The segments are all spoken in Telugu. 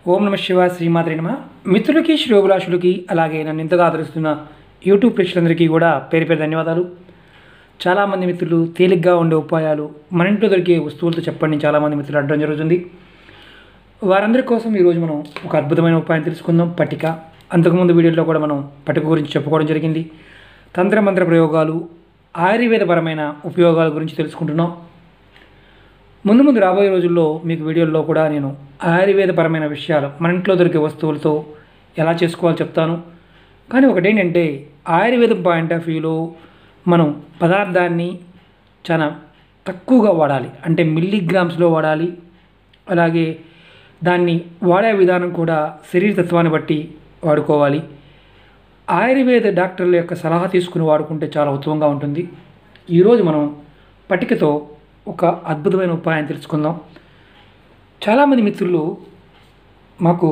ఓం నమ శివ శ్రీమాత్రి నమ మిత్రులకి శ్రేయోభిలాషులకి అలాగే నన్ను ఇంతగా ఆదరిస్తున్న యూట్యూబ్ ప్రేక్షకులందరికీ కూడా పేరు పేరు ధన్యవాదాలు చాలామంది మిత్రులు తేలిగ్గా ఉండే ఉపాయాలు మన ఇంట్లో దొరికే వస్తువులతో చెప్పండి చాలామంది మిత్రులు అడగడం జరుగుతుంది వారందరి కోసం ఈరోజు మనం ఒక అద్భుతమైన ఉపాయం తెలుసుకుందాం పట్టిక అంతకుముందు వీడియోలో కూడా మనం పట్టిక గురించి చెప్పుకోవడం జరిగింది తంత్రమంత్ర ప్రయోగాలు ఆయుర్వేదపరమైన ఉపయోగాల గురించి తెలుసుకుంటున్నాం ముందు ముందు రాబోయే రోజుల్లో మీకు వీడియోల్లో కూడా నేను ఆయుర్వేదపరమైన విషయాలు మన ఇంట్లో దొరికే వస్తువులతో ఎలా చేసుకోవాలో చెప్తాను కానీ ఒకటి ఏంటంటే ఆయుర్వేదం పాయింట్ ఆఫ్ వ్యూలో మనం పదార్థాన్ని చాలా తక్కువగా వాడాలి అంటే మిల్లీగ్రామ్స్లో వాడాలి అలాగే దాన్ని వాడే విధానం కూడా శరీరతత్వాన్ని బట్టి వాడుకోవాలి ఆయుర్వేద డాక్టర్ల యొక్క సలహా తీసుకుని వాడుకుంటే చాలా ఉత్తమంగా ఉంటుంది ఈరోజు మనం పట్టికతో ఒక అద్భుతమైన ఉపాయం తెలుసుకుందాం చాలామంది మిత్రులు మాకు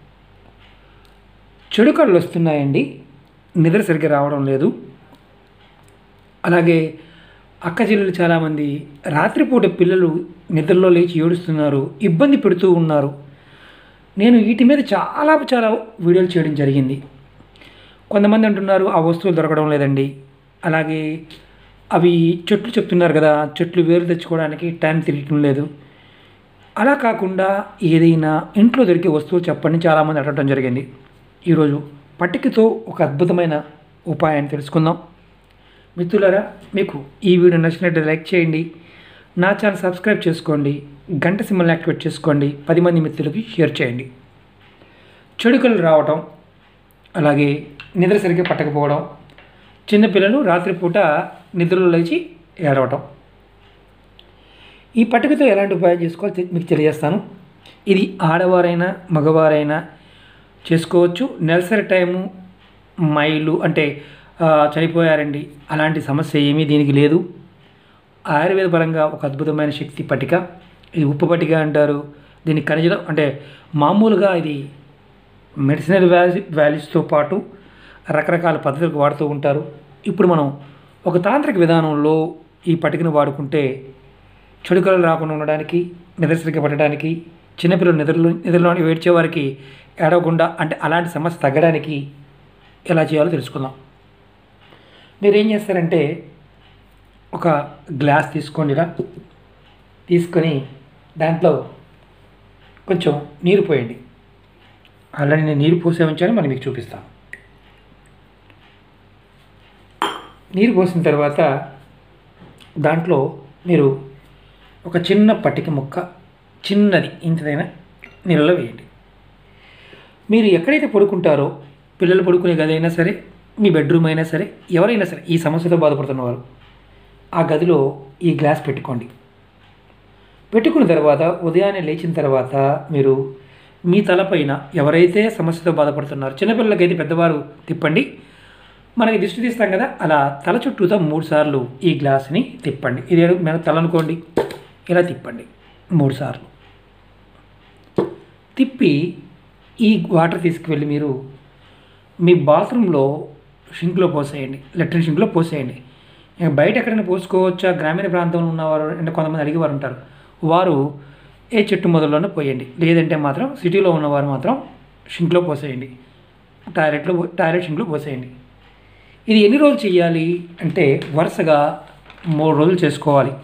చెడు కళ్ళు వస్తున్నాయండి నిద్ర సరిగ్గా రావడం లేదు అలాగే అక్క చెల్లెలు చాలామంది రాత్రిపూట పిల్లలు నిద్రలో లేచి ఏడుస్తున్నారు ఇబ్బంది పెడుతూ ఉన్నారు నేను వీటి మీద చాలా చాలా వీడియోలు చేయడం జరిగింది కొంతమంది అంటున్నారు ఆ వస్తువులు దొరకడం లేదండి అలాగే అవి చెట్లు చెప్తున్నారు కదా చెట్లు వేరు తెచ్చుకోవడానికి టైం తిరగటం లేదు అలా కాకుండా ఏదైనా ఇంట్లో దొరికే వస్తువు చెప్పండి చాలామంది అడగడం జరిగింది ఈరోజు పట్టికతో ఒక అద్భుతమైన ఉపాయాన్ని తెలుసుకుందాం మిత్రులారా మీకు ఈ వీడియో నచ్చినట్లయితే లైక్ చేయండి నా ఛానల్ సబ్స్క్రైబ్ చేసుకోండి గంట సింబల్ని యాక్టివేట్ చేసుకోండి పది మంది మిత్రులకి షేర్ చేయండి చెడుకలు రావటం అలాగే నిద్ర సరిగ్గా పట్టకపోవడం చిన్నపిల్లలు రాత్రిపూట నిద్రలో లేచి ఏడవటం ఈ పట్టికతో ఎలాంటి ఉపాయం చేసుకోవాలో తె- మీకు తెలియజేస్తాను ఇది ఆడవారైనా మగవారైనా చేసుకోవచ్చు నెలసరి టైము మైలు అంటే ఆ, చనిపోయారండి అలాంటి సమస్య ఏమీ దీనికి లేదు ఆయుర్వేద పరంగా ఒక అద్భుతమైన శక్తి పట్టిక ఇది ఉప్పు పట్టిక అంటారు దీన్ని ఖనిజం అంటే మామూలుగా ఇది మెడిసినల్ వాల్యూ వాల్యూస్తో పాటు రకరకాల పద్ధతులకు వాడుతూ ఉంటారు ఇప్పుడు మనం ఒక తాంత్రిక విధానంలో ఈ పట్టికను వాడుకుంటే చెడుకలు రాకుండా ఉండడానికి నిద్ర సరిగ్గా పట్టడానికి చిన్నపిల్లలు నిద్రలో నిద్రలో ఏడ్చే వారికి ఏడవకుండా అంటే అలాంటి సమస్య తగ్గడానికి ఎలా చేయాలో తెలుసుకుందాం మీరు ఏం చేస్తారంటే ఒక గ్లాస్ తీసుకోండి ఇలా తీసుకొని దాంట్లో కొంచెం నీరు పోయండి ఆల్రెడీ నేను నీరు పోసే ఉంచాను మనం మీకు చూపిస్తాను నీరు పోసిన తర్వాత దాంట్లో మీరు ఒక చిన్న పట్టిక ముక్క చిన్నది ఇంతదైనా నీళ్ళలో వేయండి మీరు ఎక్కడైతే పడుకుంటారో పిల్లలు పడుకునే గది అయినా సరే మీ బెడ్రూమ్ అయినా సరే ఎవరైనా సరే ఈ సమస్యతో బాధపడుతున్నవారు ఆ గదిలో ఈ గ్లాస్ పెట్టుకోండి పెట్టుకున్న తర్వాత ఉదయాన్నే లేచిన తర్వాత మీరు మీ తలపైన ఎవరైతే సమస్యతో బాధపడుతున్నారో చిన్నపిల్లలకైతే పెద్దవారు తిప్పండి మనకి దిష్టి తీస్తాం కదా అలా తల చుట్టూతో మూడు సార్లు ఈ గ్లాస్ని తిప్పండి ఇది మన తల అనుకోండి ఇలా తిప్పండి మూడు సార్లు తిప్పి ఈ వాటర్ తీసుకువెళ్ళి మీరు మీ బాత్రూంలో షింక్లో పోసేయండి లెట్రిన్ షింక్లో పోసేయండి ఇక బయట ఎక్కడైనా పోసుకోవచ్చా గ్రామీణ ప్రాంతంలో ఉన్నవారు అంటే కొంతమంది అడిగేవారు ఉంటారు వారు ఏ చెట్టు మొదల్లోనే పోయండి లేదంటే మాత్రం సిటీలో ఉన్నవారు మాత్రం షింక్లో పోసేయండి టాయిలెట్లో టాయిలెట్ షింక్లో పోసేయండి ఇది ఎన్ని రోజులు చేయాలి అంటే వరుసగా మూడు రోజులు చేసుకోవాలి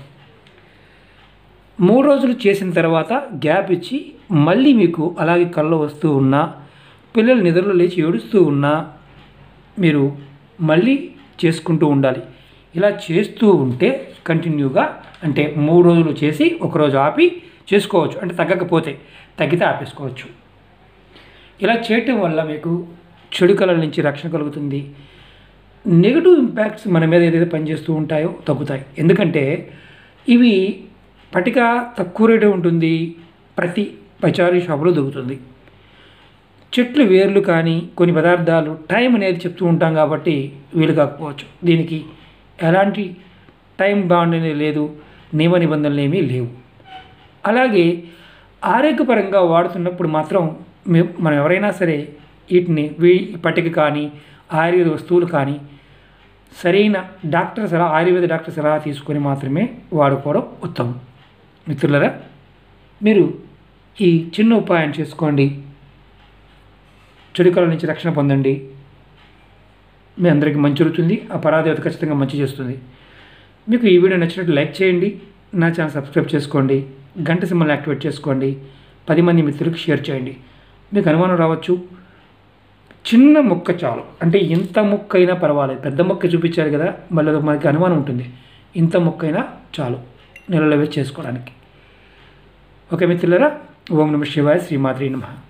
మూడు రోజులు చేసిన తర్వాత గ్యాప్ ఇచ్చి మళ్ళీ మీకు అలాగే కళ్ళు వస్తూ ఉన్నా పిల్లలు నిద్రలో లేచి ఏడుస్తూ ఉన్నా మీరు మళ్ళీ చేసుకుంటూ ఉండాలి ఇలా చేస్తూ ఉంటే కంటిన్యూగా అంటే మూడు రోజులు చేసి ఒకరోజు ఆపి చేసుకోవచ్చు అంటే తగ్గకపోతే తగ్గితే ఆపేసుకోవచ్చు ఇలా చేయటం వల్ల మీకు చెడు కళల నుంచి రక్షణ కలుగుతుంది నెగిటివ్ ఇంపాక్ట్స్ మన మీద ఏదైతే పనిచేస్తూ ఉంటాయో తగ్గుతాయి ఎందుకంటే ఇవి పటిక తక్కువ రేటే ఉంటుంది ప్రతి పచారీ షాపులో దొరుకుతుంది చెట్లు వేర్లు కానీ కొన్ని పదార్థాలు టైం అనేది చెప్తూ ఉంటాం కాబట్టి వీలు కాకపోవచ్చు దీనికి ఎలాంటి టైం బాండ్ అనేది లేదు నియమ నిబంధనలు ఏమీ లేవు అలాగే ఆరోగ్యపరంగా వాడుతున్నప్పుడు మాత్రం మే- మనం ఎవరైనా సరే వీటిని వీ పట్టిక కానీ ఆయుర్వేద వస్తువులు కానీ సరైన డాక్టర్ సలహా ఆయుర్వేద డాక్టర్ సలహా తీసుకొని మాత్రమే వాడుకోవడం ఉత్తమం మిత్రులరా మీరు ఈ చిన్న ఉపాయం చేసుకోండి చెడుకల నుంచి రక్షణ పొందండి మీ అందరికీ మంచి జరుగుతుంది ఆ పరాదేవత ఖచ్చితంగా మంచి చేస్తుంది మీకు ఈ వీడియో నచ్చినట్టు లైక్ చేయండి నా ఛానల్ సబ్స్క్రైబ్ చేసుకోండి గంట సింబల్ని యాక్టివేట్ చేసుకోండి పది మంది మిత్రులకు షేర్ చేయండి మీకు అనుమానం రావచ్చు చిన్న మొక్క చాలు అంటే ఇంత మొక్క అయినా పర్వాలేదు పెద్ద మొక్క చూపించారు కదా మళ్ళీ అది మనకి అనుమానం ఉంటుంది ఇంత మొక్క అయినా చాలు నెలలో వేసి చేసుకోవడానికి ఓకే మిత్రులరా ఓం నమ శివాయ శ్రీమాత్రి నమః